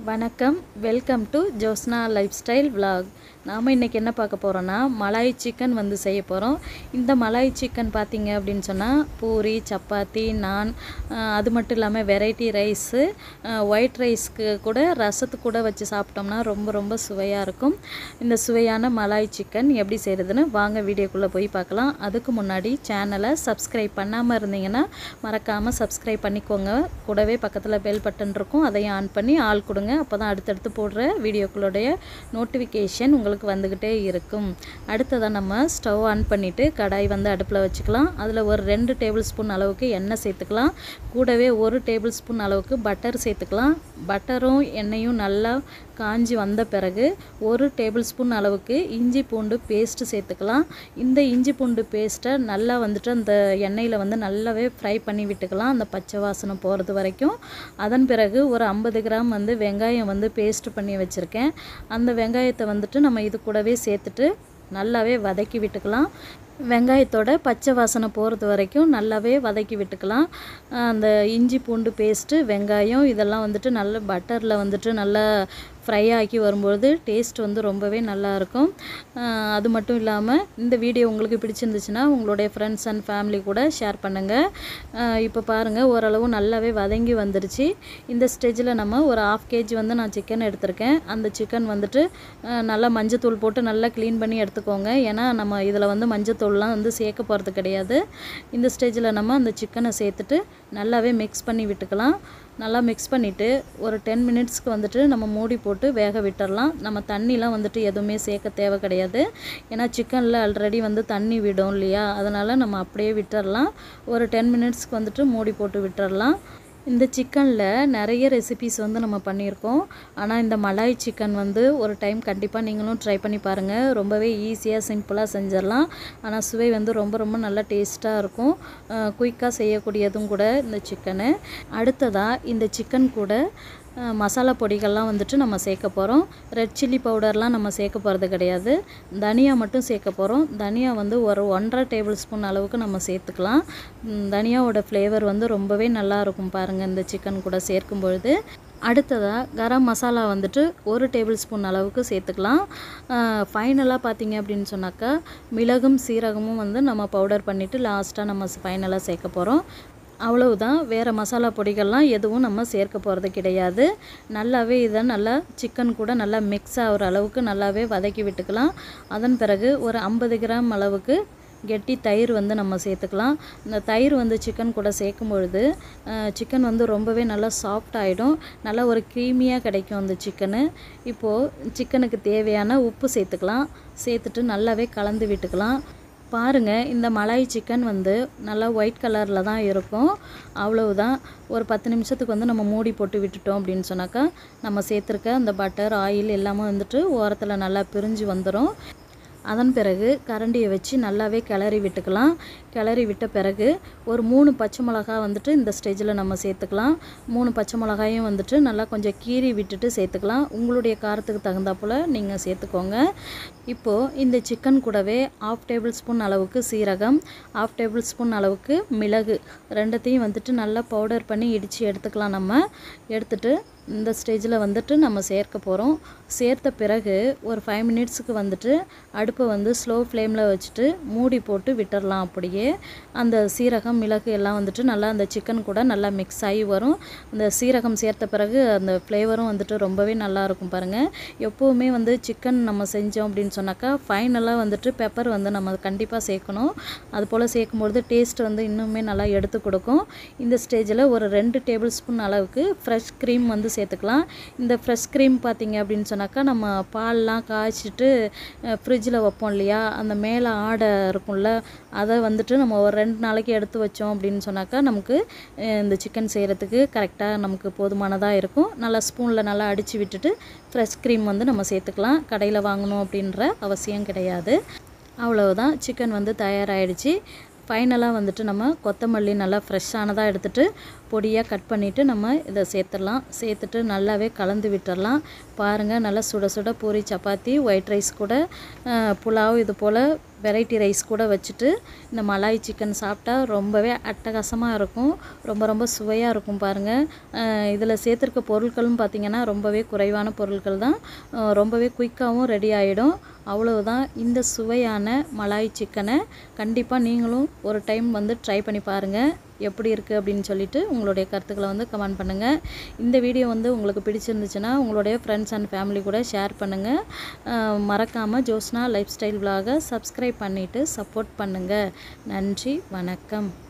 வணக்கம் welcome to Josna life style vlog நாம் இன்றைக்கி என்ன பார்க்க போகிறோன்னா மலாய் சிக்கன் வந்து செய்ய போகிறோம் இந்த மலாய் சிக்கன் பார்த்தீங்க அப்படின்னு சொன்னால் பூரி சப்பாத்தி நான் அஹ், அது மட்டும் இல்லாமல் வெரைட்டி ரைஸு ஒயிட் ரைஸ்க்கு கூட ரசத்து கூட வச்சு சாப்பிட்டோம்னா ரொம்ப ரொம்ப சுவையாக இருக்கும் இந்த சுவையான மலாய் சிக்கன் எப்படி செய்கிறதுன்னு வாங்க வீடியோக்குள்ளே போய் பார்க்கலாம் அதுக்கு முன்னாடி சேனலை சப்ஸ்கிரைப் பண்ணாமல் இருந்தீங்கன்னா மறக்காமல் சப்ஸ்கிரைப் பண்ணிக்கோங்க கூடவே பக்கத்தில் பெல் பட்டன் இருக்கும் அதையும் ஆன் பண்ணி ஆள் கொடுங்க அப்போ தான் அடுத்தடுத்து போடுற வீடியோக்களுடைய நோட்டிஃபிகேஷன் உங்களுக்கு வந்துக்கிட்டே இருக்கும் அடுத்ததாக நம்ம ஸ்டவ் ஆன் பண்ணிவிட்டு கடாய் வந்து அடுப்பில் வச்சுக்கலாம் அதில் ஒரு ரெண்டு டேபிள் ஸ்பூன் அளவுக்கு எண்ணெய் சேர்த்துக்கலாம் கூடவே ஒரு டேபிள் ஸ்பூன் அளவுக்கு பட்டர் சேர்த்துக்கலாம் பட்டரும் எண்ணெயும் நல்லா காஞ்சி வந்த பிறகு ஒரு டேபிள் ஸ்பூன் அளவுக்கு இஞ்சி பூண்டு பேஸ்ட்டு சேர்த்துக்கலாம் இந்த இஞ்சி பூண்டு பேஸ்ட்டை நல்லா வந்துட்டு அந்த எண்ணெயில் வந்து நல்லாவே ஃப்ரை பண்ணி விட்டுக்கலாம் அந்த பச்சை வாசனை போகிறது வரைக்கும் அதன் பிறகு ஒரு ஐம்பது கிராம் வந்து வெங்காயம் வந்து பேஸ்ட் பண்ணி வச்சுருக்கேன் அந்த வெங்காயத்தை வந்துட்டு நம்ம இது கூடவே சேர்த்துட்டு நல்லாவே வதக்கி விட்டுக்கலாம் வெங்காயத்தோட பச்சை வாசனை போகிறது வரைக்கும் நல்லாவே வதக்கி விட்டுக்கலாம் அஹ் அந்த இஞ்சி பூண்டு பேஸ்ட்டு வெங்காயம் இதெல்லாம் வந்துட்டு நல்ல பட்டரில் வந்துட்டு நல்லா ஃப்ரை ஆக்கி வரும்பொழுது டேஸ்ட் வந்து ரொம்பவே நல்லாயிருக்கும் அது மட்டும் இல்லாமல் இந்த வீடியோ உங்களுக்கு பிடிச்சிருந்துச்சுன்னா உங்களுடைய ஃப்ரெண்ட்ஸ் அண்ட் ஃபேமிலி கூட ஷேர் பண்ணுங்கள் இப்போ பாருங்கள் ஓரளவு நல்லாவே வதங்கி வந்துருச்சு இந்த ஸ்டேஜில் நம்ம ஒரு ஆஃப் கேஜி வந்து நான் சிக்கன் எடுத்திருக்கேன் அந்த சிக்கன் வந்துட்டு அஹ், நல்லா மஞ்சத்தூள் போட்டு நல்லா க்ளீன் பண்ணி எடுத்துக்கோங்க ஏன்னா நம்ம இதில் வந்து மஞ்சத்தூள்லாம் வந்து சேர்க்க போகிறது கிடையாது இந்த ஸ்டேஜில் நம்ம அந்த சிக்கனை சேர்த்துட்டு நல்லாவே மிக்ஸ் பண்ணி விட்டுக்கலாம் நல்லா மிக்ஸ் பண்ணிவிட்டு ஒரு டென் மினிட்ஸ்க்கு வந்துட்டு நம்ம மூடி போட்டு வேக விட்டுறலாம் நம்ம தண்ணிலாம் வந்துட்டு எதுவுமே சேர்க்க தேவை கிடையாது ஏன்னா சிக்கனில் ஆல்ரெடி வந்து தண்ணி விடும் இல்லையா அதனால் நம்ம அப்படியே விட்டுறலாம் ஒரு டென் மினிட்ஸ்க்கு வந்துட்டு மூடி போட்டு விட்டுறலாம் இந்த சிக்கனில் நிறைய ரெசிபிஸ் வந்து நம்ம பண்ணியிருக்கோம் ஆனால் இந்த மலாய் சிக்கன் வந்து ஒரு டைம் கண்டிப்பாக நீங்களும் ட்ரை பண்ணி பாருங்கள் ரொம்பவே ஈஸியாக சிம்பிளாக செஞ்சிடலாம் ஆனால் சுவை வந்து ரொம்ப ரொம்ப நல்லா டேஸ்ட்டாக இருக்கும் குயிக்காக செய்யக்கூடியதும் கூட இந்த சிக்கனு அடுத்ததாக இந்த சிக்கன் கூட அஹ், மசாலா பொடிகள்லாம் வந்துட்டு நம்ம சேர்க்க போகிறோம் ரெட் சில்லி பவுடர்லாம் நம்ம சேர்க்க போகிறது கிடையாது தனியா மட்டும் சேர்க்க போகிறோம் தனியா வந்து ஒரு ஒன்றரை டேபிள் ஸ்பூன் அளவுக்கு நம்ம சேர்த்துக்கலாம் ம், தனியாவோட ஃப்ளேவர் வந்து ரொம்பவே நல்லா இருக்கும் பாருங்கள் இந்த சிக்கன் கூட சேர்க்கும் பொழுது அடுத்ததாக கரம் மசாலா வந்துட்டு ஒரு டேபிள் ஸ்பூன் அளவுக்கு சேர்த்துக்கலாம் ஃபைனலாக பார்த்தீங்க அப்படின்னு சொன்னாக்கா மிளகும் சீரகமும் வந்து நம்ம பவுடர் பண்ணிவிட்டு லாஸ்ட்டாக நம்ம ஃபைனலாக சேர்க்க போகிறோம் அவ்வளவுதான் வேறு மசாலா பொடிகள்லாம் எதுவும் நம்ம சேர்க்க போகிறது கிடையாது நல்லாவே இதை நல்லா சிக்கன் கூட நல்லா மிக்ஸ் ஆகிற அளவுக்கு நல்லாவே வதக்கி விட்டுக்கலாம் அதன் பிறகு ஒரு ஐம்பது கிராம் அளவுக்கு கெட்டி தயிர் வந்து நம்ம சேர்த்துக்கலாம் இந்த தயிர் வந்து சிக்கன் கூட சேர்க்கும் பொழுது சிக்கன் வந்து ரொம்பவே நல்லா சாஃப்ட் ஆகிடும் நல்லா ஒரு க்ரீமியாக கிடைக்கும் அந்த சிக்கனு இப்போது சிக்கனுக்கு தேவையான உப்பு சேர்த்துக்கலாம் சேர்த்துட்டு நல்லாவே கலந்து விட்டுக்கலாம் பாருங்கள் இந்த மலாய் சிக்கன் வந்து நல்லா ஒயிட் கலரில் தான் இருக்கும் அவ்வளவுதான் ஒரு பத்து நிமிஷத்துக்கு வந்து நம்ம மூடி போட்டு விட்டுட்டோம் அப்படின்னு சொன்னாக்கா நம்ம சேர்த்துருக்க அந்த பட்டர் ஆயில் எல்லாமே வந்துட்டு ஓரத்தில் நல்லா பிரிஞ்சு வந்துடும் அதன் பிறகு கரண்டியை வச்சு நல்லாவே கிளறி விட்டுக்கலாம் கிளறி விட்ட பிறகு ஒரு மூணு பச்சை மிளகா வந்துட்டு இந்த ஸ்டேஜில் நம்ம சேர்த்துக்கலாம் மூணு பச்சை மிளகாயும் வந்துட்டு நல்லா கொஞ்சம் கீறி விட்டுட்டு சேர்த்துக்கலாம் உங்களுடைய காரத்துக்கு தகுந்தாப்புல நீங்கள் சேர்த்துக்கோங்க இப்போது இந்த சிக்கன் கூடவே ஆஃப் டேபிள் ஸ்பூன் அளவுக்கு சீரகம் ஆஃப் டேபிள் ஸ்பூன் அளவுக்கு மிளகு ரெண்டத்தையும் வந்துட்டு நல்லா பவுடர் பண்ணி இடித்து எடுத்துக்கலாம் நம்ம எடுத்துட்டு இந்த ஸ்டேஜில் வந்துட்டு நம்ம சேர்க்க போகிறோம் சேர்த்த பிறகு ஒரு ஃபைவ் மினிட்ஸுக்கு வந்துட்டு அடுப்பை வந்து ஸ்லோ ஃப்ளேமில் வச்சுட்டு மூடி போட்டு விட்டுறலாம் அப்படியே அந்த சீரகம் மிளகு எல்லாம் வந்துட்டு நல்லா அந்த சிக்கன் கூட நல்லா மிக்ஸ் ஆகி வரும் அந்த சீரகம் சேர்த்த பிறகு அந்த ஃப்ளேவரும் வந்துட்டு ரொம்பவே நல்லா இருக்கும் பாருங்கள் எப்போவுமே வந்து சிக்கன் நம்ம செஞ்சோம் அப்படின்னு சொன்னாக்கா ஃபைனலாக வந்துட்டு பெப்பர் வந்து நம்ம கண்டிப்பாக சேர்க்கணும் அது போல் சேர்க்கும்பொழுது டேஸ்ட் வந்து இன்னுமே நல்லா எடுத்து கொடுக்கும் இந்த ஸ்டேஜில் ஒரு ரெண்டு டேபிள் ஸ்பூன் அளவுக்கு ஃப்ரெஷ் க்ரீம் வந்து சேர்த்துக்கலாம் இந்த ஃப்ரெஷ் க்ரீம் பார்த்தீங்க அப்படின்னு சொன்னாக்கா நம்ம பால்லாம் காய்ச்சிட்டு ஃப்ரிட்ஜில் வைப்போம் இல்லையா அந்த மேலே ஆடை இருக்கும்ல அதை வந்துட்டு நம்ம ஒரு ரெண்டு நாளைக்கு எடுத்து வச்சோம் அப்படின்னு சொன்னாக்கா நமக்கு அஹ், இந்த சிக்கன் செய்கிறதுக்கு கரெக்டாக நமக்கு போதுமானதாக இருக்கும் நல்லா ஸ்பூனில் நல்லா அடித்து விட்டுட்டு ஃப்ரெஷ் க்ரீம் வந்து நம்ம சேர்த்துக்கலாம் கடையில் வாங்கணும் அப்படின்ற அவசியம் கிடையாது அவ்வளவுதான் சிக்கன் வந்து தயாராகிடுச்சு ஃபைனலாக வந்துட்டு நம்ம கொத்தமல்லி நல்லா ஃப்ரெஷ்ஷானதாக எடுத்துகிட்டு பொடியாக கட் பண்ணிவிட்டு நம்ம இதை சேர்த்துடலாம் சேர்த்துட்டு நல்லாவே கலந்து விட்டுறலாம் பாருங்கள் நல்லா சுட சுட பூரி சப்பாத்தி ஒயிட் ரைஸ் கூட அஹ், புலாவ் இது போல் வெரைட்டி ரைஸ் கூட வச்சுட்டு இந்த மலாய் சிக்கன் சாப்பிட்டா ரொம்பவே அட்டகாசமாக இருக்கும் ரொம்ப ரொம்ப சுவையாக இருக்கும் பாருங்கள் இதில் சேர்த்துருக்க பொருட்களும் பார்த்திங்கன்னா ரொம்பவே குறைவான பொருட்கள் தான் அஹ் ரொம்பவே குயிக்காகவும் ரெடி ஆகிடும் அவ்வளவுதான் இந்த சுவையான மலாய் சிக்கனை கண்டிப்பாக நீங்களும் ஒரு டைம் வந்து ட்ரை பண்ணி பாருங்கள் எப்படி இருக்குது அப்படின்னு சொல்லிட்டு உங்களுடைய கருத்துக்களை வந்து கமெண்ட் பண்ணுங்கள் இந்த வீடியோ வந்து உங்களுக்கு பிடிச்சிருந்துச்சுன்னா உங்களுடைய ஃப்ரெண்ட்ஸ் அண்ட் ஃபேமிலி கூட ஷேர் பண்ணுங்கள் மறக்காமல் ஜோஸ்னா லைஃப் ஸ்டைல் விலாகை சப்ஸ்கிரைப் பண்ணிவிட்டு சப்போர்ட் பண்ணுங்கள் நன்றி வணக்கம்